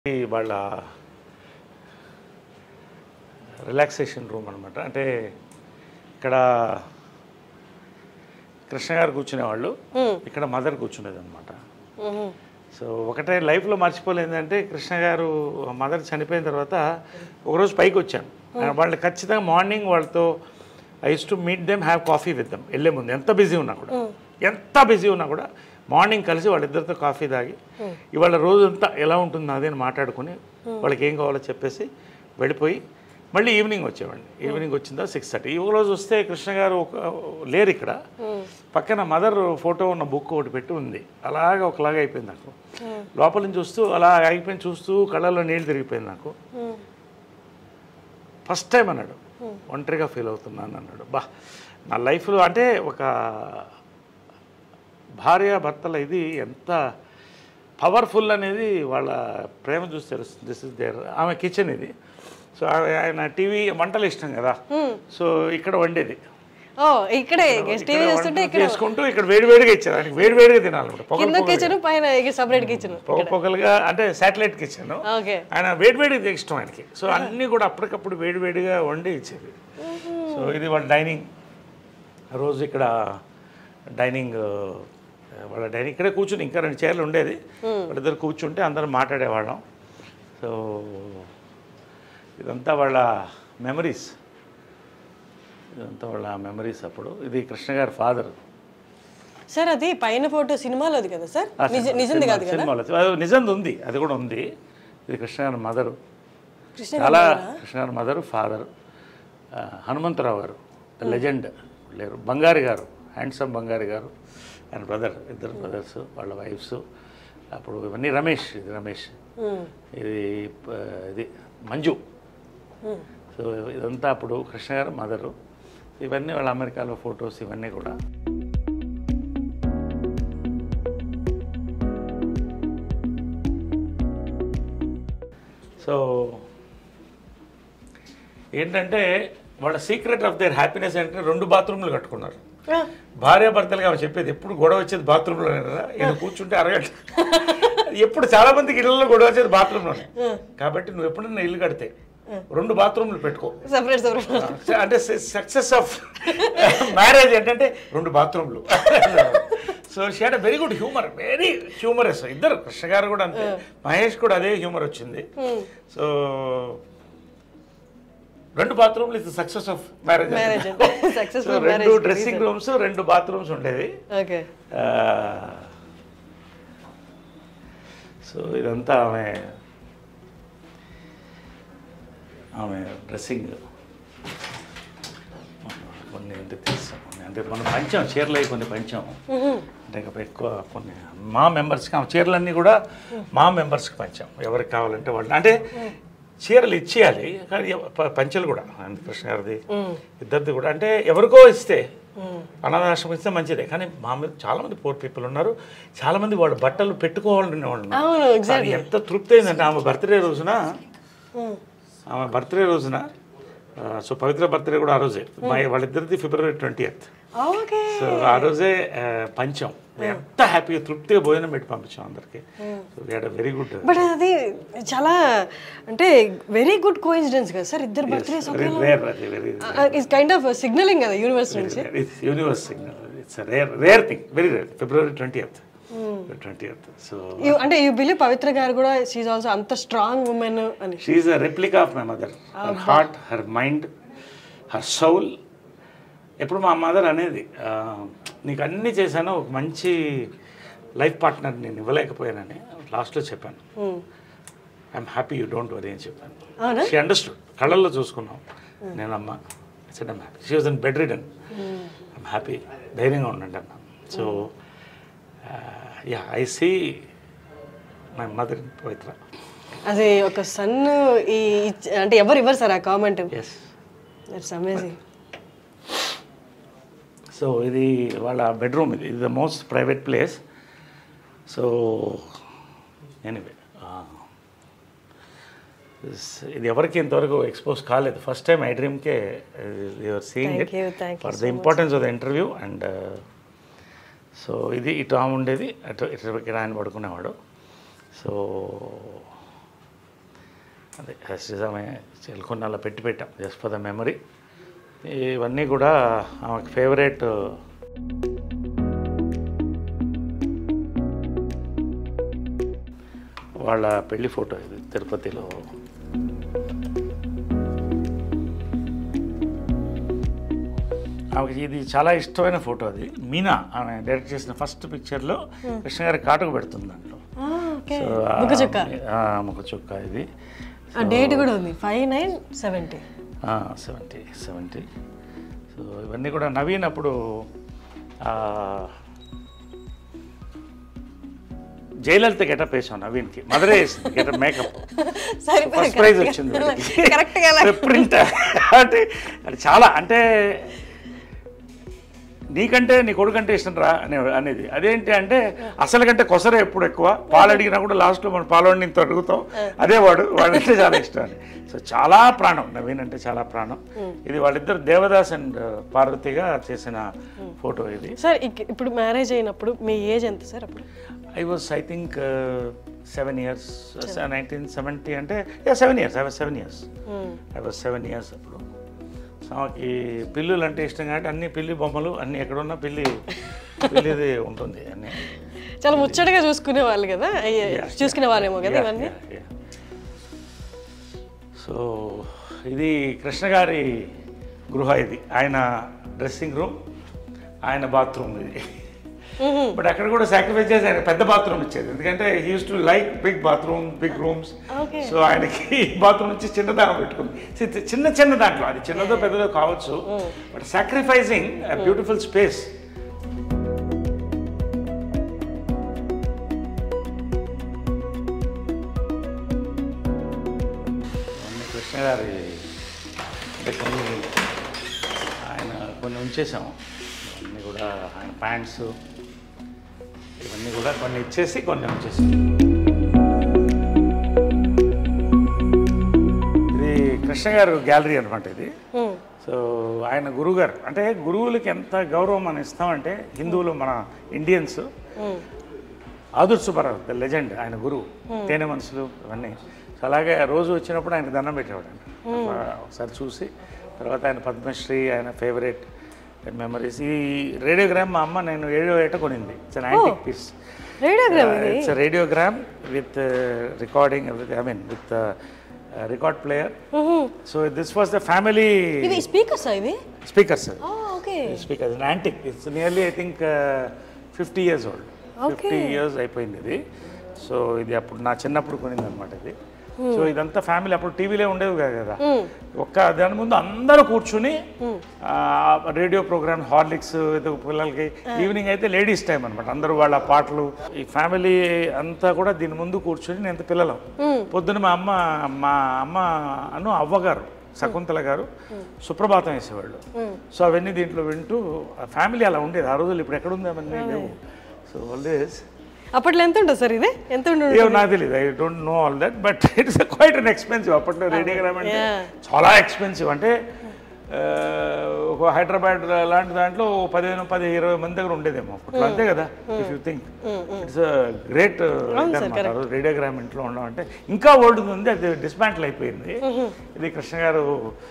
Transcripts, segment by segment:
ఈ వాళ్ళ relaxation room అనమాట అంటే ఇక్కడ కృష్ణ గారు కూర్చునేవాళ్ళు ఇక్కడ మదర్ కూర్చునేది అనమాట సో ఒకటే లైఫ్లో మర్చిపోలేదంటే కృష్ణ గారు మదర్ చనిపోయిన తర్వాత ఒకరోజు పైకి వచ్చాను వాళ్ళు ఖచ్చితంగా మార్నింగ్ వాళ్ళతో I use to meet them have coffee with them వెళ్ళే ముందు ఎంత బిజీ ఉన్నా కూడా ఎంత బిజీ ఉన్నా కూడా మార్నింగ్ కలిసి వాళ్ళిద్దరితో కాఫీ తాగి ఇవాళ రోజంతా ఎలా ఉంటుంది అదే అని మాట్లాడుకుని వాళ్ళకి ఏం కావాలో చెప్పేసి వెళ్ళిపోయి మళ్ళీ ఈవినింగ్ వచ్చేవాడిని ఈవినింగ్ వచ్చిందా సిక్స్ థర్టీ ఒక రోజు వస్తే కృష్ణ గారు ఒక లేరు ఇక్కడ పక్కన మదర్ ఫోటో ఉన్న బుక్ ఒకటి పెట్టి ఉంది అలాగా ఒకలాగా అయిపోయింది నాకు లోపల నుంచి చూస్తూ అలా ఆగిపోయింది చూస్తూ కళ్ళల్లో నీళ్ళు తిరిగిపోయింది నాకు ఫస్ట్ టైం అన్నాడు ఒంటరిగా ఫీల్ అవుతున్నాను అన్నాడు బా నా లైఫ్లో అంటే ఒక భార్య భర్తల ఇది ఎంత పవర్ఫుల్ అనేది వాళ్ళ ప్రేమ చూసి తెలుస్తుంది దిస్ ఇస్ దేర్ ఆమె కిచెన్ ఇది సో ఆయన టీవీ వంటలు ఇష్టం కదా సో ఇక్కడ వండేది ఓ ఇక్కడే టీవీ చూస్తుంటే ఇక్కడ చేసుకుంటూ ఇక్కడ వేడివేడిగా ఇచ్చారు ఆయనకి వేడివేడిగా తినాలన్నమాట పొగ కింద కిచెన్ పైన సపరేట్ కిచెన్ పొగ పొగలుగా అంటే శాటిలైట్ కిచెన్ ఓకే ఆయన వేడివేడిగా ఇష్టం ఆయనకి సో అన్నీ కూడా అప్పటికప్పుడు వేడివేడిగా వండి ఇచ్చేది సో ఇది వాళ్ళ డైనింగ్ రోజు ఇక్కడ డైనింగ్ వాళ్ళ డైనింగ్ ఇక్కడే కూర్చుని ఇంకా రెండు చైర్లు ఉండేది వాళ్ళిద్దరు కూర్చుంటే అందరం మాట్లాడేవాళ్ళం సో ఇదంతా వాళ్ళ మెమరీస్ ఇదంతా వాళ్ళ మెమరీస్ అప్పుడు ఇది కృష్ణ గారి ఫాదర్ సార్ అది పైన ఫోటో సినిమాలోది కదా సార్ నిజ- నిజంది కాదు కదా సినిమాలో అది నిజంది ఉంది అది కూడా ఉంది ఇది కృష్ణ గారి మదరు కృష్ణ చాలా కృష్ణ గారి మదరు ఫాదర్ హనుమంతరావు గారు ద లెజెండ్ లేరు బంగారి గారు హ్యాండ్సమ్ బంగారి గారు ఆయన బ్రదర్ ఇద్దరు బ్రదర్స్ వాళ్ళ వైఫ్స్ అప్పుడు ఇవన్నీ రమేష్ ఇది రమేష్ ఇది ప- ఇది మంజు సో ఇదంతా అప్పుడు కృష్ణ గారు మదరు ఇవన్నీ వాళ్ళ అమెరికాలో ఫొటోస్ ఇవన్నీ కూడా సో ఏంటంటే వాళ్ళ సీక్రెట్ ఆఫ్ దేర్ హ్యాపీనెస్ అంటే రెండు బాత్రూమ్లు కట్టుకున్నారు భార్యాభర్తలుగా ఆమె చెప్పేది ఎప్పుడు గొడవ వచ్చేది బాత్రూంలోనే కదా ఈయన కూర్చుంటే అరగంట ఎప్పుడు చాలా మందికి ఇళ్ళలో గొడవ వచ్చేది బాత్రూంలోనే కాబట్టి నువ్వు ఎప్పుడైనా ఇల్లు కడితే రెండు బాత్రూమ్లు పెట్టుకో సపరేట్ సపరేట్ అంటే సక్సెస్ ఆఫ్ మ్యారేజ్ ఏంటంటే రెండు బాత్రూమ్లు so she had very good humour very humorous ఇద్దరు కృష్ణ గారు కూడా అంతే మహేష్ కూడా అదే హ్యూమర్ వచ్చింది సో రెండు బాత్రూమ్లు ఇది success of marriage marriage successful so రెండు మ్యారేజ్ డ్రెస్సింగ్ రూమ్స్ రెండు బాత్రూమ్స్ ఉండేవి ఓకే సో ఇదంతా ఆమె ఆమె డ్రెస్సింగ్ కొన్ని అంటే తెలుసు కొన్ని అంటే మనం పంచాం చీరలు అవి కొన్ని పంచాం అంటే ఇంకా ఎక్కువ కొన్ని మా మెంబర్స్కి ఆ చీరలన్నీ కూడా మా మెంబర్స్కి పంచాం ఎవరికి కావాలంటే వాళ్ళు అంటే చీరలు ఇచ్చేయాలి కానీ ఎవ- ప- పంచెలు కూడా అంటే కృష్ణ గారిది ఇద్దరిది కూడా అంటే ఎవరికో ఇస్తే అనాథాశ్రమం ఇస్తే మంచిదే కానీ మా మీద చాలా మంది పూర్ పీపుల్ ఉన్నారు చాలా మంది వాళ్ళు బట్టలు పెట్టుకోవాలనే వాళ్ళు ఉన్నారు. అవును కానీ ఎంత తృప్తి అయిందంటే ఆమె బర్త్డే రోజున ఆమె బర్త్డే రోజున ఆ, సో పవిత్ర బర్త్డే కూడా ఆ రోజే మా వాళ్ళిద్దరిది February twenty eighth okay so ఆ రోజే ఆ, పంచాం ఎంత హ్యాపీగా తృప్తిగా భోజనం పెట్టి పంపించాం అందరికి so we are very good but అది చాలా అంటే వెరీ గుడ్ కోఇన్సిడెన్స్ కదా సార్ ఇద్దరు బర్త్డేస్ వెరీ రేర్ అది very it's kind of signalling కదా యూనివర్స్ నుంచి it's universe signal it's rare rare thing very rare February twenty eighth twenty eighth so You- అంటే you believe Pavitra garu కూడా she also అంత strong women అని she a replica of my mother her heart her mind her Saul ఎప్పుడు మా mother అనేది ఆ, నీకు అన్నీ చేశాను ఒక మంచి లైఫ్ పార్ట్నర్ నేను ఇవ్వలేకపోయానని లాస్ట్లో చెప్పాను I'm happy you don't worry అని చెప్పాను అవునా? షీ అండర్స్టూడ్ కళ్ళల్లో చూసుకున్నాం నేను అమ్మ said I'm happy she was on bedridden I'm happy ధైర్యంగా ఉండండి అన్న so yeah I see my mother Pavitra అది ఒక సన్ ఈ ఇచ్- అంటే ఎవరు ఇవ్వరు సార్ ఆ comment yes it's amazing so ఇది వాళ్ళ బెడ్రూమ్ ఇది ఇది the most private place so anyway ఇది ఎవరికి ఇంతవరకు ఎక్స్పోజ్ కాలేదు ఫస్ట్ టైం ఐ డ్రీమ్కే your seeing Thank it you, thank you for the importance of the interview and so ఇది ఇటు ఆమె ఉండేది అటు ఇటు ఇక్కడ ఆయన పడుకునేవాడు సో అదే శ్రీజామే కొన్ని అలా పెట్టి పెట్టాం జస్ట్ ఫర్ ద మెమరీ ఇవన్నీ కూడా ఆమెకి ఫేవరెట్ వాళ్ళ పెళ్లి ఫోటో ఇది తిరుపతిలో ఆమెకి ఇది చాలా ఇష్టమైన ఫోటో అది మీనా ఆమె డైరెక్ట్ చేసిన ఫస్ట్ పిక్చర్లో కృష్ణ గారి కాటుకు పెడుతుంది దాంట్లో ఓకే సో ఆ- ముఖ చుక్క ఆ, ముఖ చుక్క ఇది ఆ డేట్ కూడా ఉంది five nine seventy seventy seventy so ఇవన్నీ కూడా నవీన్ అప్పుడు ఆ, జయలలిత గెటప్ వేసాం నవీన్కి మదరే వేసింది గెటప్ మేకప్ ఫస్ట్ ప్రైజ్ వచ్చింది కరెక్ట్ గా ప్రింట్ అంటే అది చాలా అంటే నీకంటే నీ కొడుకంటే ఇష్టం రా అనే అనేది అదేంటి అంటే అసలు కంటే కొసరే ఎప్పుడు ఎక్కువ పాలు అడిగినా కూడా లాస్ట్లో మనం పాలోడిని ఇంత అడుగుతాం అదే వాడు వాడంటే చాలా ఇష్టం అని సో చాలా ప్రాణం నవీన్ అంటే చాలా ప్రాణం ఇది వాళ్ళిద్దరు దేవదాస్ అండ్ పార్వతిగా చేసిన ఫోటో ఇది సార్ ఇక్- ఇప్పుడు మ్యారేజ్ అయినప్పుడు మీ ఏజ్ ఎంత సార్ అప్పుడు I was I think seven years nineteen seventy అంటే seven years I was seven years I was seven years అప్పుడు సో ఆమెకి పిల్లులు అంటే ఇష్టం కాబట్టి అన్ని పిల్లి బొమ్మలు అన్ని ఎక్కడున్నా పిల్లి పిల్లిది ఉంటుంది అన్ని చాలా ముచ్చటగా చూసుకునే వాళ్ళు కదా అయ్యే, చూసుకునే వాళ్ళేమో కదా ఇవన్నీ సో ఇది కృష్ణ గారి గృహ ఇది ఆయన డ్రెస్సింగ్ రూమ్ ఆయన బాత్రూమ్ ఇది బట్ అక్కడ కూడా సాక్రిఫైస్ చేసి ఆయన పెద్ద బాత్రూమ్ ఇచ్చేది ఎందుకంటే he's to like big bathroom big rooms Okay. So ఆయనకి బాత్రూమ్ నుంచి చిన్న దానం పెట్టుకుంది చి- చిన్న చిన్న దాంట్లో అది చిన్నదో పెద్దదో కావచ్చు బట్ సాక్రిఫైసింగ్ బ్యూటిఫుల్ స్పేస్ ఇవన్నీ కృష్ణ గారి అంటే కొన్ని ఆయన కొన్ని ఉంచేసాము ఇవన్నీ కూడా ఆయన ప్యాంట్స్ ఇవన్నీ కూడా కొన్ని ఇచ్చేసి కొన్ని ఉంచేసాం ఇది కృష్ణ గారు గ్యాలరీ అనమాట ఇది Hmm. సో ఆయన గురుగారు అంటే గురువులకి ఎంత గౌరవం మనం ఇస్తామంటే హిందువులు మన Indians Hmm. Adur Subbarao the legend ఆయన గురువు తేనె మనుషులు ఇవన్నీ సో అలాగే రోజు వచ్చినప్పుడు ఆయన దండం పెట్టేవాడు ఒకసారి చూసి తర్వాత ఆయన పద్మశ్రీ ఆయన ఫేవరెట్ మెమరీస్ ఈ రేడియోగ్రామ్ మా అమ్మ నేను ఏడో ఏట కొనింది it's an antique piece radiogram ఇది it's radiogram with recording I mean with record player so this was the family ఇవి స్పీకర్స్ ఇది speakers okay speaker antique it's nearly I think fifty years old fifty years అయిపోయింది ఇది so ఇది అప్పుడు నా చిన్నప్పుడు కొనింది అనమాట ఇది సో ఇదంతా ఫ్యామిలీ అప్పుడు టీవీలో ఉండేవి కాదు కదా ఒక్క దాని ముందు అందరూ కూర్చుని రేడియో ప్రోగ్రామ్ హార్లిక్స్ ఏదో పిల్లలకి ఈవినింగ్ అయితే లేడీస్ టైం అనమాట అందరూ వాళ్ళ పాటలు ఈ ఫ్యామిలీ అంతా కూడా దీని ముందు కూర్చుని నేను పిల్లలం పొద్దున మా అమ్మ మా అమ్మ అను అవ్వగారు శకుంతల గారు సుప్రభాతం వేసేవాళ్ళు సో అవన్నీ దీంట్లో వింటూ ఫ్యామిలీ అలా ఉండేది ఆ రోజులు ఇప్పుడు ఎక్కడ ఉంది అవన్నీ లేవు సో ఆల్వేస్ అప్పట్లో ఎంత ఉంటుంది సార్ ఇది ఎంత ఉండు ఏమో నాకు తెలియదు I don't know all that but it's quite an expensive అప్పట్లో రేడియోగ్రామ్ అంటే Yeah. చాలా ఎక్స్పెన్సివ్ అంటే ఆ, ఒక హైదరాబాద్ లాంటి దాంట్లో ఓ పదిహేను పది ఇరవై మంది దగ్గర ఉండేదేమో అప్పట్లో అంతే కదా if you think it's great radiogram ఇంట్లో ఉండడం అంటే ఇంకా ఓల్డ్ ఉంది అది డిస్మాంటిల్ అయిపోయింది ఇది కృష్ణ గారు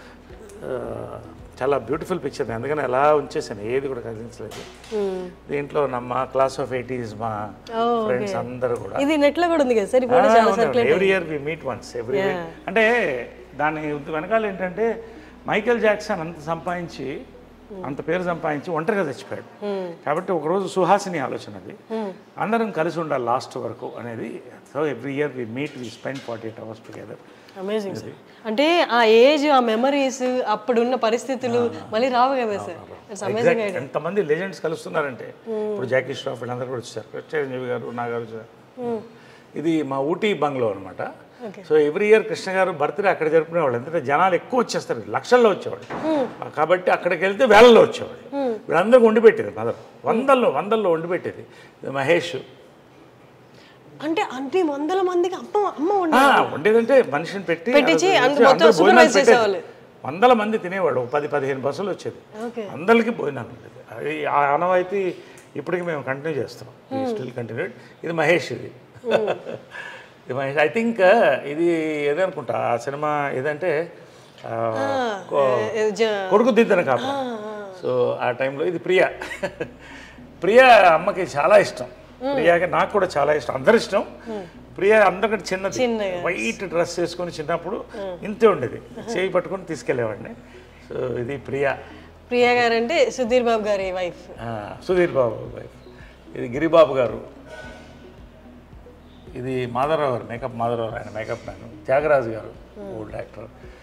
ఆ, చాలా బ్యూటిఫుల్ పిక్చర్ అందుకని అలా ఉంచేసాను ఏది కూడా కదిలించలేదు దీంట్లో నా మా క్లాస్ ఆఫ్ ఎయిటీస్ మా ఫ్రెండ్స్ అందరూ కూడా ఇది నెట్ లో కూడా ఉంది కదా సార్ ఈ ఫోటో చాలా circulate every year we meet once every Yeah. అంటే దాని వెనకాల ఏంటంటే మైకేల్ జాక్సన్ అంత సంపాదించి అంత పేరు సంపాదించి ఒంటరిగా చచ్చిపోయాడు కాబట్టి ఒకరోజు సుహాసిని ఆలోచన అది అందరం కలిసి ఉండాలి లాస్ట్ వరకు అనేది so every year we meet we spend forty eight hours together amazing sir అంటే ఆ ఏజ్ ఆ మెమరీస్ అప్పుడున్న పరిస్థితులు మళ్ళీ రావు కదా సార్ ఇట్స్ అమేజింగ్ ఐడియా ఎంతమంది లెజెండ్స్ కలుస్తున్నారంటే ఇప్పుడు జాకీ ష్రాఫ్ వీళ్ళందరూ కూడా వచ్చారు చిరంజీవి గారు నా గారు వచ్చారు ఇది మా ఊటీ బంగ్లో అనమాట సో ఎవ్రీ ఇయర్ కృష్ణ గారు బర్త్డే అక్కడ జరుపుకునేవాళ్ళు ఎందుకంటే జనాలు ఎక్కువ వచ్చేస్తారు లక్షల్లో వచ్చేవాళ్ళు కాబట్టి అక్కడికి వెళ్తే వేలల్లో వచ్చేవాళ్ళు వీళ్ళందరికీ వండి పెట్టేది మదర్ వందల్లో వందల్లో వండి పెట్టేది ఇది మహేష్ అంటే అన్ని వందల మందికి అమ్మ అమ్మ ఉండే ఆ, వండేదంటే మనిషిని పెట్టి పెట్టించి అందరూ అందరూ మొత్తం అందరూ భోజనాలు supervise పెట్టేది. చేసేవాళ్ళు. వందల మంది తినేవాళ్ళు ఒక పది పదిహేను బస్సులు వచ్చేది ఓకే అందరికీ భోజనాలు ఉండేది అది ఆ ఆనవాయితీ ఇప్పటికి మేము కంటిన్యూ చేస్తాం స్టిల్ కంటిన్యూడ్ ఇది మహేష్ ఇది ఐ థింక్ ఇది ఏదనుకుంటా ఆ సినిమా ఏదంటే ఆ, కో- ఏ, జ- కొడుకు దిద్దన కాప సో ఆ టైంలో ఇది ప్రియ ప్రియ అమ్మకి చాలా ఇష్టం ప్రియాకి నాకు కూడా చాలా ఇష్టం అందరి ఇష్టం ప్రియ అందరికంటే చిన్నది చిన్నగా. వైట్ డ్రెస్ వేసుకొని చిన్నప్పుడు ఇంతే ఉండేది చేయి పట్టుకొని తీసుకెళ్ళేవాడిని సో ఇది ప్రియ ప్రియా గారు అంటే సుధీర్ బాబు గారి వైఫ్ ఆ, సుధీర్ బాబు వైఫ్ ఇది గిరిబాబు గారు ఇది మాధవరావు గారు మేకప్ మాధవరావు ఆయన మేకప్ మ్యాన్ త్యాగరాజు గారు ఓల్డ్ యాక్టర్